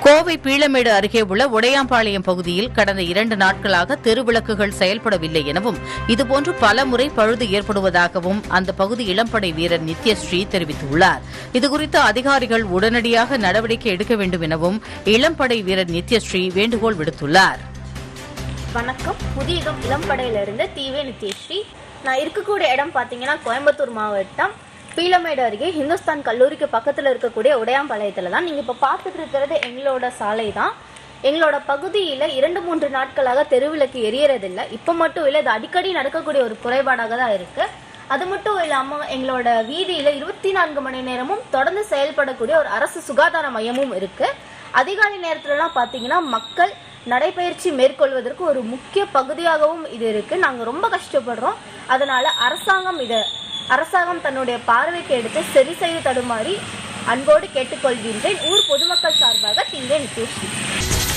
கோவை பீளமேடு அருகே உள்ள உடையாம்பாளையம் பகுதியில் கடந்த இரண்டு நாட்களாக தெருவிளக்குகள் செயல்படவில்லை எனவும் இதுபோன்று பல முறை பழுது ஏற்படுவதாகவும் அந்த பகுதி இளம்படை வீரர் நித்யஸ்ரீ தெரிவித்துள்ளார் இதுகுறித்து அதிகாரிகள் உடனடியாக நடவடிக்கை எடுக்க வேண்டும் எனவும் இளம்படை வீரர் நித்யஸ்ரீ வேண்டுகோள் விடுத்துள்ளார் வணக்கம் புதியகம் இளம்படையிலிருந்து தீவே நித்யஸ்ரீ நான் இருக்கக்கூடிய இடம் பார்த்தீங்கன்னா கோயம்புத்தூர் மாவட்டம் பீளமேடு அருகே ஹிந்துஸ்தான் கல்லூரிக்கு பக்கத்தில் இருக்கக்கூடிய உடையாம்பாளையத்தில் தான் நீங்கள் இப்போ பார்த்துட்டு இருக்கிறது எங்களோட சாலை தான் எங்களோட பகுதியில் இரண்டு மூன்று நாட்களாக தெருவிளக்கு எரியறதில்லை இப்போ மட்டும் இல்லை இது அடிக்கடி நடக்கக்கூடிய ஒரு குறைபாடாக தான் இருக்குது அது மட்டும் இல்லாமல் எங்களோட வீதியில் இருபத்தி நான்கு மணி நேரமும் தொடர்ந்து செயல்படக்கூடிய ஒரு அரசு சுகாதார மையமும் இருக்குது அதிகாலை நேரத்துலலாம் பார்த்தீங்கன்னா மக்கள் நடைபயிற்சி மேற்கொள்வதற்கு ஒரு முக்கிய பகுதியாகவும் இது இருக்கு நாங்க ரொம்ப கஷ்டப்படுறோம் அதனால அரசாங்கம் இதை அரசாங்கம் தன்னுடைய பார்வைக்கு எடுத்து சரி செய்து தடுமாறி அன்போடு கேட்டுக்கொள்கின்றேன் ஊர் பொதுமக்கள் சார்பாக தீங்கே நித்யஸ்ரீ